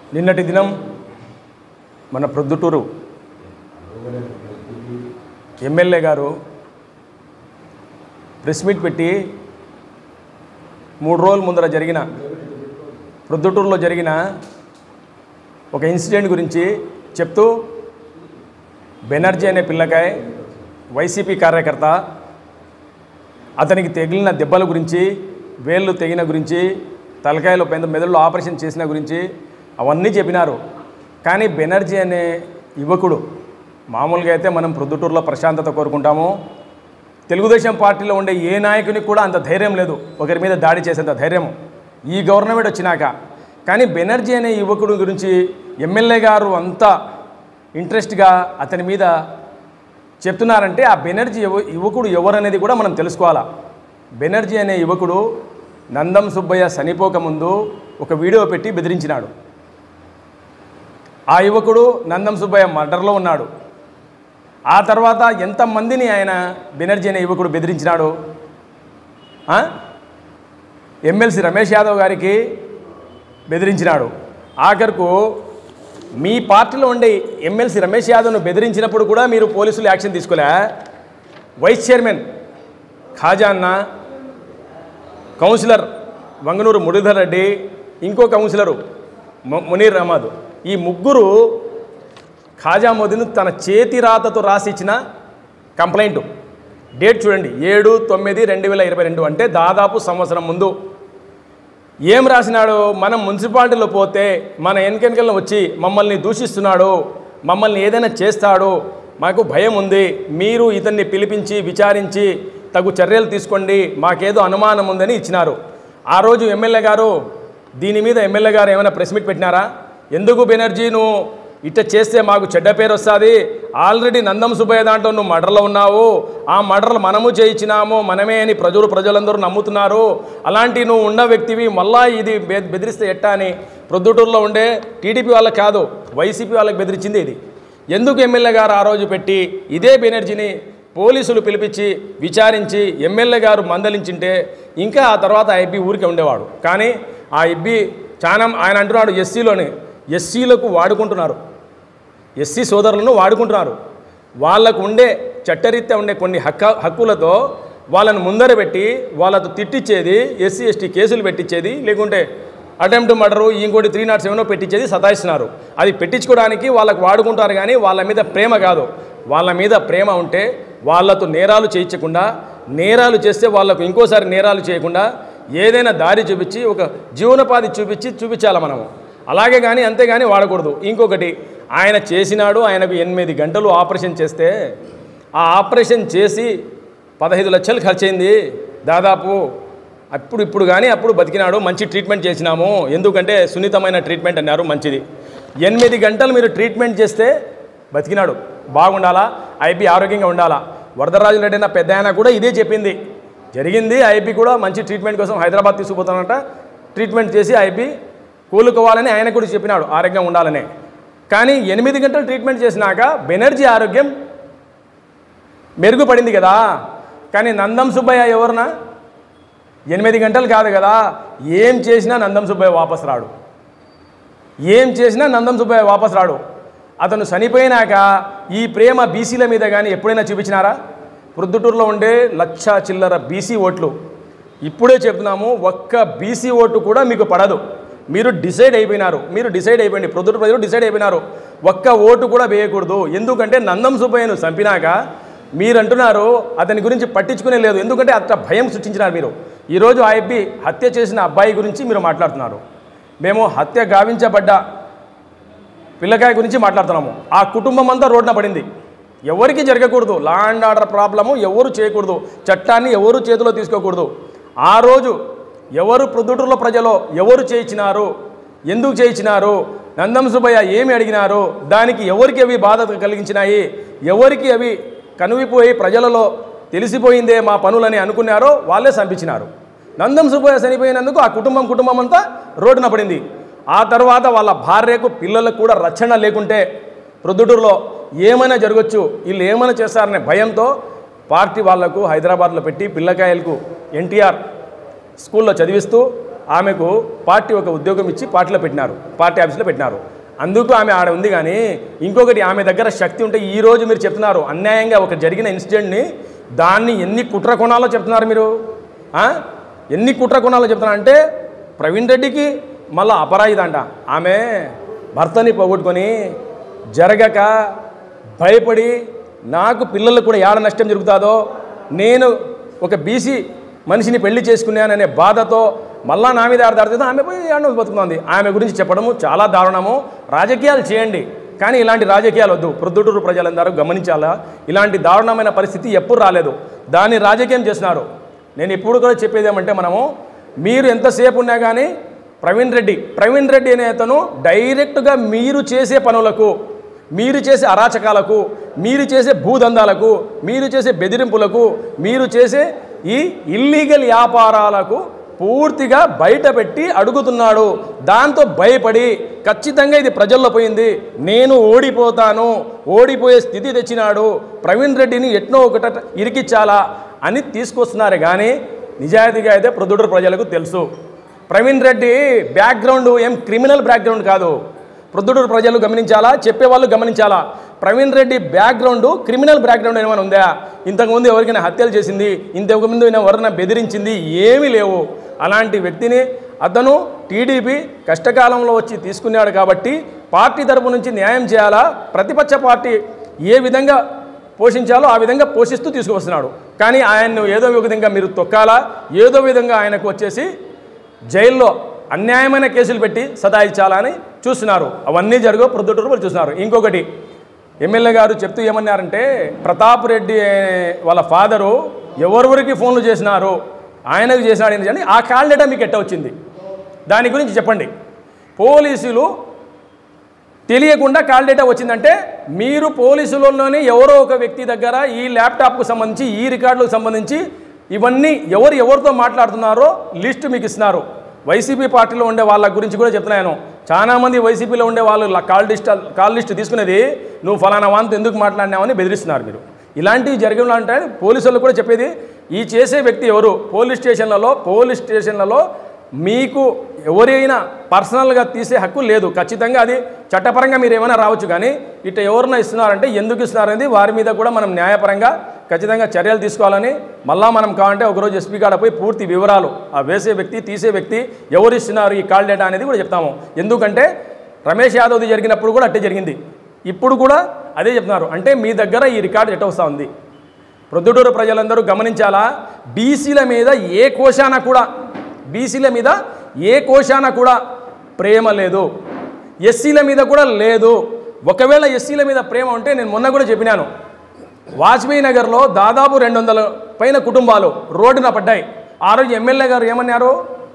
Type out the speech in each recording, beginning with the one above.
నిన్నటి దినం మన ప్రొద్దుటూరు ఎమ్మెల్యే గారు ప్రెస్ మీట్ పెట్టి మూడు రోజుల ముందర జరిగిన ప్రొద్దుటూరులో జరిగిన ఒక ఇన్సిడెంట్ గురించి చెప్తూ బెనర్జీ అనే పిల్లకాయ్ వైసీపీ కార్యకర్త అతనికి తగిలిన దెబ్బల గురించి వేళ్ళు తెగిన గురించి తలకాయలో పెద్ద మెదడులో ఆపరేషన్ చేసిన గురించి అవన్నీ చెప్పినారు కానీ బెనర్జీ అనే యువకుడు మామూలుగా అయితే మనం ప్రొద్దుటూరులో ప్రశాంతత కోరుకుంటాము తెలుగుదేశం పార్టీలో ఉండే ఏ నాయకునికి కూడా అంత ధైర్యం లేదు ఒకరి మీద దాడి చేసేంత ధైర్యం ఈ గవర్నమెంట్ వచ్చినాక కానీ బెనర్జీ అనే యువకుడు గురించి ఎమ్మెల్యే గారు అంత ఇంట్రెస్ట్గా అతని మీద చెప్తున్నారంటే ఆ బెనర్జీ యువ యువకుడు ఎవరనేది కూడా మనం తెలుసుకోవాలా బెనర్జీ అనే యువకుడు నందం సుబ్బయ్య చనిపోకముందు ఒక వీడియో పెట్టి బెదిరించినాడు ఆ యువకుడు నందం సుబ్బయ్య మర్డర్లో ఉన్నాడు ఆ తర్వాత ఎంతమందిని ఆయన బెనర్జీ అనే యువకుడు బెదిరించినాడు ఆ? ఎమ్మెల్సీ రమేష్ యాదవ్ గారికి బెదిరించినాడు ఆఖరుకు మీ పార్టీలో ఉండే ఎమ్మెల్సీ రమేష్ యాదవ్ను బెదిరించినప్పుడు కూడా మీరు పోలీసులు యాక్షన్ తీసుకోలే వైస్ చైర్మన్ ఖాజా అన్న కౌన్సిలర్ వంగనూరు మురళీధర్ రెడ్డి ఇంకో కౌన్సిలరు ము- మునీర్ అహ్మద్ ఈ ముగ్గురు ఖాజా మోదీను తన చేతి రాతతో రాసి ఇచ్చిన కంప్లైంట్ డేట్ చూడండి ఏడు తొమ్మిది రెండు వేల ఇరవై రెండు అంటే దాదాపు సంవత్సరం ముందు ఏం రాసినాడు మనం మున్సిపాలిటీలో పోతే మన ఎన్నికల్లో వచ్చి మమ్మల్ని దూషిస్తున్నాడు మమ్మల్ని ఏదైనా చేస్తాడు మాకు భయం ఉంది మీరు ఇతన్ని పిలిపించి విచారించి తగు చర్యలు తీసుకోండి మాకేదో అనుమానం ఉందని ఇచ్చినారు ఆ రోజు ఎమ్మెల్యే గారు దీని మీద ఎమ్మెల్యే గారు ఏమైనా ప్రెస్ మీట్ పెట్టినారా ఎందుకు బెనర్జీ నువ్వు ఇట్ట చేస్తే మాకు చెడ్డ పేరు వస్తుంది ఆల్రెడీ నందం సుబ్బయ్య దాంట్లో నువ్వు మర్డర్లో ఉన్నావు ఆ మర్డర్లు మనము చేయించినాము మనమే అని ప్రజలు ప్రజలందరూ నమ్ముతున్నారు అలాంటి నువ్వు ఉన్న వ్యక్తివి మళ్ళా ఇది బె- బెదిరిస్తే ఎట్టా అని ప్రొద్దుటూరులో ఉండే టీడీపీ వాళ్ళకి కాదు వైసీపీ వాళ్ళకి బెదిరించింది ఇది ఎందుకు ఎమ్మెల్యే గారు ఆ రోజు పెట్టి ఇదే బెనర్జీని పోలీసులు పిలిపించి విచారించి ఎమ్మెల్యే గారు మందలించింటే ఇంకా ఆ తర్వాత ఆ ఎబ్బి ఊరికే ఉండేవాడు కానీ ఆ ఎబ్బి చాలా ఆయన అంటున్నాడు ఎస్సీలోని ఎస్సీలకు వాడుకుంటున్నారు ఎస్సీ సోదరులను వాడుకుంటున్నారు వాళ్ళకు ఉండే చట్టరీత్యా ఉండే కొన్ని హక్క హక్కులతో వాళ్ళను ముందర పెట్టి వాళ్ళతో తిట్టించేది ఎస్సీ ఎస్టీ కేసులు పెట్టించేది లేకుంటే అటెంప్ట్ మర్డరు ఇంకోటి త్రీ నాట్ సెవెన్ పెట్టించేది సతాయిస్తున్నారు అది పెట్టించుకోవడానికి వాళ్ళకు వాడుకుంటారు కానీ వాళ్ళ మీద ప్రేమ కాదు వాళ్ళ మీద ప్రేమ ఉంటే వాళ్ళతో నేరాలు చేయించకుండా నేరాలు చేస్తే వాళ్ళకు ఇంకోసారి నేరాలు చేయకుండా ఏదైనా దారి చూపించి ఒక జీవనోపాధి చూపించి చూపించాలి మనము అలాగే కానీ అంతేగాని వాడకూడదు ఇంకొకటి ఆయన చేసినాడు ఆయనకు ఎనిమిది గంటలు ఆపరేషన్ చేస్తే ఆ ఆపరేషన్ చేసి పదహైదు లక్షలు ఖర్చయింది దాదాపు అప్పుడు ఇప్పుడు కానీ అప్పుడు బతికినాడు మంచి ట్రీట్మెంట్ చేసినాము ఎందుకంటే సున్నితమైన ట్రీట్మెంట్ అన్నారు మంచిది ఎనిమిది గంటలు మీరు ట్రీట్మెంట్ చేస్తే బతికినాడు బాగుండాలా ఐపీ ఆరోగ్యంగా ఉండాలా వరదరాజు రెడ్డి అన్న పెద్ద ఆయన కూడా ఇదే చెప్పింది జరిగింది ఐపీ కూడా మంచి ట్రీట్మెంట్ కోసం హైదరాబాద్ తీసుకుపోతానంట ట్రీట్మెంట్ చేసి ఐపీ కోలుకోవాలని ఆయన కూడా చెప్పినాడు ఆరోగ్యం ఉండాలని కానీ ఎనిమిది గంటలు ట్రీట్మెంట్ చేసినాక బెనర్జీ ఆరోగ్యం మెరుగుపడింది కదా కానీ నందం సుబ్బయ్య ఎవరునా ఎనిమిది గంటలు కాదు కదా ఏం చేసినా నందం సుబ్బయ్య వాపస్ రాడు ఏం చేసినా నందం సుబ్బయ్య వాపస్ రాడు అతను చనిపోయినాక ఈ ప్రేమ బీసీల మీద కానీ ఎప్పుడైనా చూపించినారా ప్రొద్దుటూరులో ఉండే లక్ష చిల్లర బీసీ ఓట్లు ఇప్పుడే చెప్తున్నాము ఒక్క బీసీ ఓటు కూడా మీకు పడదు మీరు డిసైడ్ అయిపోయినారు మీరు డిసైడ్ అయిపోయింది ప్రొద్దుటూరు ప్రజలు డిసైడ్ అయిపోయినారు ఒక్క ఓటు కూడా వేయకూడదు ఎందుకంటే నందం సుబ్బయ్యను చంపినాక మీరు అంటున్నారు అతని గురించి పట్టించుకునే లేదు ఎందుకంటే అంత భయం సృష్టించినారు మీరు ఈరోజు ఆ అబ్బాయి హత్య చేసిన అబ్బాయి గురించి మీరు మాట్లాడుతున్నారు మేము హత్య గావించబడ్డ పిల్లకాయ గురించి మాట్లాడుతున్నాము ఆ కుటుంబం అంతా రోడ్న పడింది ఎవరికి జరగకూడదు లా అండ్ ఆర్డర్ ప్రాబ్లము ఎవరు చేయకూడదు చట్టాన్ని ఎవరు చేతిలో తీసుకోకూడదు ఆ రోజు ఎవరు ప్రొద్దుటూరులో ప్రజలు ఎవరు చేయించినారు ఎందుకు చేయించినారు నందం సుబ్బయ్య ఏమి అడిగినారు దానికి ఎవరికి అవి బాధ కలిగించినాయి ఎవరికి అవి కనువిపోయి ప్రజలలో తెలిసిపోయిందే మా పనులని అనుకున్నారో వాళ్ళే చంపించినారు నందం సుబ్బయ్య చనిపోయినందుకు ఆ కుటుంబం కుటుంబం అంతా రోడ్డున పడింది ఆ తర్వాత వాళ్ళ భార్యకు పిల్లలకు కూడా రక్షణ లేకుంటే ప్రొద్దుటూరులో ఏమైనా జరగచ్చు వీళ్ళు ఏమైనా చేస్తారనే భయంతో పార్టీ వాళ్లకు హైదరాబాద్లో పెట్టి పిల్లకాయలకు ఎన్టీఆర్ స్కూల్లో చదివిస్తూ ఆమెకు పార్టీ ఒక ఉద్యోగం ఇచ్చి పార్టీలో పెట్టినారు పార్టీ ఆఫీస్లో పెట్టినారు అందుకు ఆమె ఆడ ఉంది కానీ ఇంకొకటి ఆమె దగ్గర శక్తి ఉంటే ఈ రోజు మీరు చెప్తున్నారు అన్యాయంగా ఒక జరిగిన ఇన్సిడెంట్ని దాన్ని ఎన్ని కుట్ర కొనాలో చెప్తున్నారు మీరు ఆ? ఎన్ని కుట్ర కొనాలో చెప్తున్నారు అంటే ప్రవీణ్ రెడ్డికి మళ్ళా అపరాయిదంట ఆమె భర్తని పోగొట్టుకొని జరగక భయపడి నాకు పిల్లలకు కూడా ఏడ నష్టం జరుగుతుందో నేను ఒక బీసీ మనిషిని పెళ్లి చేసుకున్నాననే బాధతో మళ్ళా నా మీద ఆడదాడుతుంది ఆమె పోయి ఏడనో బతుకుతుంది ఆమె గురించి చెప్పడము చాలా దారుణము రాజకీయాలు చేయండి కానీ ఇలాంటి రాజకీయాలు వద్దు ప్రొద్దుటూరు ప్రజలందరూ గమనించాలా ఇలాంటి దారుణమైన పరిస్థితి ఎప్పుడు రాలేదు దాన్ని రాజకీయం చేస్తున్నారు నేను ఇప్పుడు కూడా చెప్పేది ఏమంటే మనము మీరు ఎంతసేపు ఉన్నా కానీ ప్రవీణ్ రెడ్డి ప్రవీణ్ రెడ్డి అనే అతను డైరెక్ట్గా మీరు చేసే పనులకు మీరు చేసే అరాచకాలకు మీరు చేసే భూదందాలకు మీరు చేసే బెదిరింపులకు మీరు చేసే ఈ ఇల్లీగల్ వ్యాపారాలకు పూర్తిగా బయట పెట్టి అడుగుతున్నాడు దాంతో భయపడి ఖచ్చితంగా ఇది ప్రజల్లో పోయింది నేను ఓడిపోతాను ఓడిపోయే స్థితి తెచ్చినాడు ప్రవీణ్ రెడ్డిని ఎట్నో ఒకట ఇరికిచ్చాలా అని తీసుకొస్తున్నారు కానీ నిజాయితీగా అయితే ప్రొద్దుటూరు ప్రజలకు తెలుసు ప్రవీణ్ రెడ్డి బ్యాక్గ్రౌండ్ ఏం క్రిమినల్ బ్యాక్గ్రౌండ్ కాదు ప్రొద్దుటూరు ప్రజలు గమనించాలా చెప్పేవాళ్ళు గమనించాలా Praveen Reddy background criminal background ఏమైనా ఉందా ఇంతకుముందు ఎవరికైనా హత్యలు చేసింది ఇంతకుముందు ఎవరైనా బెదిరించింది ఏమీ లేవు అలాంటి వ్యక్తిని అతను టీడీపీ కష్టకాలంలో వచ్చి తీసుకున్నాడు కాబట్టి పార్టీ తరపు నుంచి న్యాయం చేయాలా ప్రతిపక్ష పార్టీ ఏ విధంగా పోషించాలో ఆ విధంగా పోషిస్తూ తీసుకువస్తున్నాడు కానీ ఆయన్ను ఏదో ఒక విధంగా మీరు తొక్కాలా ఏదో విధంగా ఆయనకు వచ్చేసి జైల్లో అన్యాయమైన కేసులు పెట్టి సతాయించాలని చూస్తున్నారు అవన్నీ జరుగు ప్రొద్దుటూరు వాళ్ళు చూస్తున్నారు ఇంకొకటి ఎమ్మెల్యే గారు చెప్తూ ఏమన్నారంటే ప్రతాప్ రెడ్డి వాళ్ళ ఫాదరు ఎవరెవరికి ఫోన్లు చేసినారు ఆయనకు చేసినాడు అని ఆ కాల్ డేటా మీకు ఎట్ట వచ్చింది దాని గురించి చెప్పండి పోలీసులు తెలియకుండా కాల్ డేటా వచ్చిందంటే మీరు పోలీసులలోనే ఎవరో ఒక వ్యక్తి దగ్గర ఈ ల్యాప్టాప్కు సంబంధించి ఈ రికార్డులకు సంబంధించి ఇవన్నీ ఎవరు ఎవరితో మాట్లాడుతున్నారో లిస్ట్ మీకు ఇస్తున్నారు వైసీపీ పార్టీలో ఉండే వాళ్ళ గురించి కూడా చెప్తున్నాను చాలామంది వైసీపీలో ఉండే వాళ్ళు లా- కాల్ లిస్ట్ కాల్ లిస్ట్ తీసుకునేది నువ్వు ఫలానా వాంతో ఎందుకు మాట్లాడినావని బెదిరిస్తున్నారు మీరు ఇలాంటివి జరిగిన అంటే పోలీసులు కూడా చెప్పేది ఈ చేసే వ్యక్తి ఎవరు పోలీస్ స్టేషన్లలో పోలీస్ స్టేషన్లలో మీకు ఎవరైనా పర్సనల్గా తీసే హక్కు లేదు ఖచ్చితంగా అది చట్టపరంగా మీరు ఏమైనా రావచ్చు కానీ ఇట ఎవరైనా ఇస్తున్నారంటే ఎందుకు ఇస్తున్నారనేది వారి మీద కూడా మనం న్యాయపరంగా ఖచ్చితంగా చర్యలు తీసుకోవాలని మళ్ళా మనం కావాలంటే ఒకరోజు ఎస్పీ కాడ పోయి పూర్తి వివరాలు ఆ వేసే వ్యక్తి తీసే వ్యక్తి ఎవరు ఇస్తున్నారు ఈ కాల్ డేటా అనేది కూడా చెప్తాము ఎందుకంటే రమేష్ యాదవ్ది జరిగినప్పుడు కూడా అట్టే జరిగింది ఇప్పుడు కూడా అదే చెప్తున్నారు అంటే మీ దగ్గర ఈ రికార్డు ఎట్ట వస్తూ ఉంది ప్రొద్దుటూరు ప్రజలందరూ గమనించాలా బీసీల మీద ఏ కోశాన కూడా బీసీల మీద ఏ కోశాన కూడా ప్రేమ లేదు ఎస్సీల మీద కూడా లేదు ఒకవేళ ఎస్సీల మీద ప్రేమ ఉంటే నేను మొన్న కూడా చెప్పినాను వాజ్పేయి నగర్లో దాదాపు రెండు వందల పైన కుటుంబాలు రోడ్డున పడ్డాయి ఆ రోజు ఎమ్మెల్యే గారు ఏమన్నారు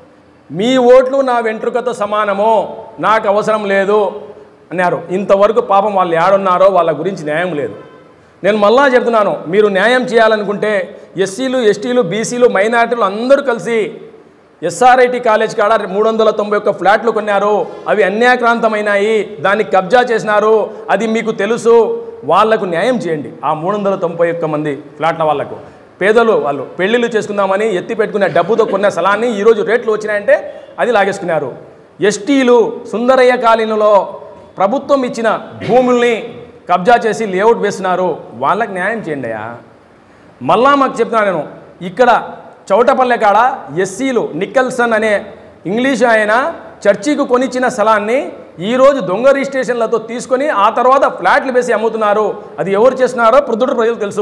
మీ ఓట్లు నా వెంట్రుకతో సమానము నాకు అవసరం లేదు అన్నారు ఇంతవరకు పాపం వాళ్ళు ఏడున్నారో వాళ్ళ గురించి న్యాయం లేదు నేను మళ్ళా చెప్తున్నాను మీరు న్యాయం చేయాలనుకుంటే ఎస్సీలు ఎస్టీలు బీసీలు మైనార్టీలు అందరూ కలిసి ఎస్ఆర్ఐటి కాలేజ్ కాడ మూడు వందల తొంభై ఒక్క ఫ్లాట్లు కొన్నారు అవి అన్యాక్రాంతమైనాయి దాన్ని కబ్జా చేసినారు అది మీకు తెలుసు వాళ్లకు న్యాయం చేయండి ఆ మూడు వందల తొంభై ఒక్క మంది ఫ్లాట్ల వాళ్లకు పేదలు వాళ్ళు పెళ్లిళ్ళు చేసుకుందామని ఎత్తి పెట్టుకునే డబ్బుతో కొన్న స్థలాన్ని ఈరోజు రేట్లు వచ్చినాయంటే అది లాగేసుకున్నారు ఎస్టీలు సుందరయ్య కాలనీలో ప్రభుత్వం ఇచ్చిన భూముల్ని కబ్జా చేసి లేఅవుట్ వేస్తున్నారు వాళ్ళకి న్యాయం చేయండి అయ్యా మళ్ళా మాకు చెప్తున్నాను నేను ఇక్కడ చౌటపల్లె కాడ ఎస్సీలు నిక్కల్సన్ అనే ఇంగ్లీష్ ఆయన చర్చికి కొనిచ్చిన స్థలాన్ని ఈరోజు దొంగ రిజిస్ట్రేషన్లతో తీసుకొని ఆ తర్వాత ఫ్లాట్లు వేసి అమ్ముతున్నారు అది ఎవరు చేస్తున్నారో ప్రొద్దుట ప్రజలు తెలుసు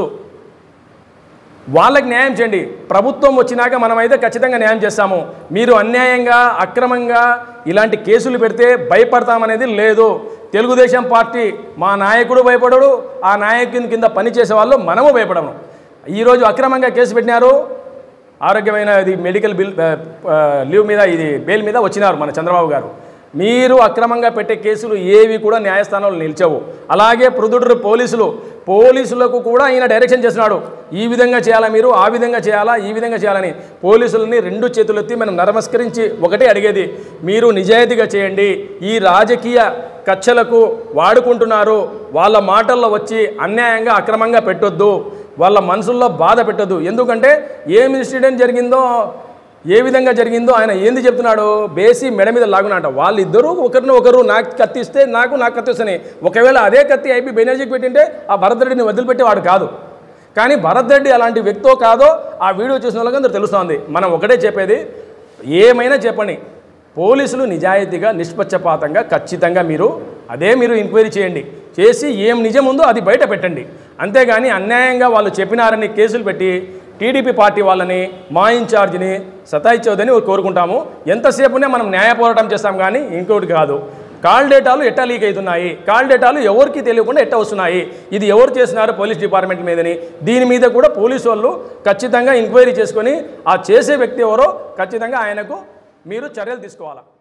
వాళ్ళకి న్యాయం చేయండి ప్రభుత్వం వచ్చినాక మనమైతే ఖచ్చితంగా న్యాయం చేస్తాము మీరు అన్యాయంగా అక్రమంగా ఇలాంటి కేసులు పెడితే భయపడతామనేది లేదు తెలుగుదేశం పార్టీ మా నాయకుడు భయపడడు ఆ నాయకుని కింద పనిచేసే వాళ్ళు మనము భయపడము ఈరోజు అక్రమంగా కేసు పెట్టినారు ఆరోగ్యమైన ఇది మెడికల్ బిల్ ఆ, ఆ, లీవ్ మీద ఇది బెయిల్ మీద వచ్చినారు మన చంద్రబాబు గారు మీరు అక్రమంగా పెట్టే కేసులు ఏవి కూడా న్యాయస్థానంలో నిలిచవు అలాగే ప్రొద్దుటూరు పోలీసులు పోలీసులకు కూడా ఈయన డైరెక్షన్ చేస్తున్నాడు ఈ విధంగా చేయాలా మీరు ఆ విధంగా చేయాలా ఈ విధంగా చేయాలని పోలీసులని రెండు చేతులెత్తి మనం నమస్కరించి ఒకటే అడిగేది మీరు నిజాయితీగా చేయండి ఈ రాజకీయ కక్షలకు వాడుకుంటున్నారు వాళ్ళ మాటల్లో వచ్చి అన్యాయంగా అక్రమంగా పెట్టొద్దు వాళ్ళ మనసుల్లో బాధ పెట్టొద్దు ఎందుకంటే ఏం ఇన్సిడెంట్ జరిగిందో ఏ విధంగా జరిగిందో ఆయన ఏంది చెప్తున్నాడు బేసి మెడ మీద లాగునంట వాళ్ళిద్దరూ ఒకరిని ఒకరు నాకు కత్తి ఇస్తే నాకు నాకు కత్తి వస్తాయి ఒకవేళ అదే కత్తి ఐపీ బెనర్జీకి పెట్టింటే ఆ భరత్ రెడ్డిని వదిలిపెట్టేవాడు కాదు కానీ భరత్ రెడ్డి అలాంటి వ్యక్తో కాదో ఆ వీడియో చూసిన వాళ్ళకి అందరూ తెలుస్తోంది మనం ఒకటే చెప్పేది ఏమైనా చెప్పండి పోలీసులు నిజాయితీగా నిష్పక్షపాతంగా ఖచ్చితంగా మీరు అదే మీరు ఎంక్వైరీ చేయండి చేసి ఏం నిజం ఉందో అది బయట పెట్టండి అంతేగాని అన్యాయంగా వాళ్ళు చెప్పినారని కేసులు పెట్టి టీడీపీ పార్టీ వాళ్ళని మా ఇన్ఛార్జిని సతాయిచ్చవద్దని కోరుకుంటాము ఎంతసేపునే మనం న్యాయ పోరాటం చేస్తాం కానీ ఇంకోటి కాదు కాల్ డేటాలు ఎట్టా లీక్ అవుతున్నాయి కాల్ డేటాలు ఎవరికి తెలియకుండా ఎట్ట వస్తున్నాయి ఇది ఎవరు చేసినారు పోలీస్ డిపార్ట్మెంట్ మీదని దీని మీద కూడా పోలీసు వాళ్ళు ఖచ్చితంగా ఎంక్వైరీ చేసుకొని ఆ చేసే వ్యక్తి ఎవరో ఖచ్చితంగా ఆయనకు మీరు చర్యలు తీసుకోవాలా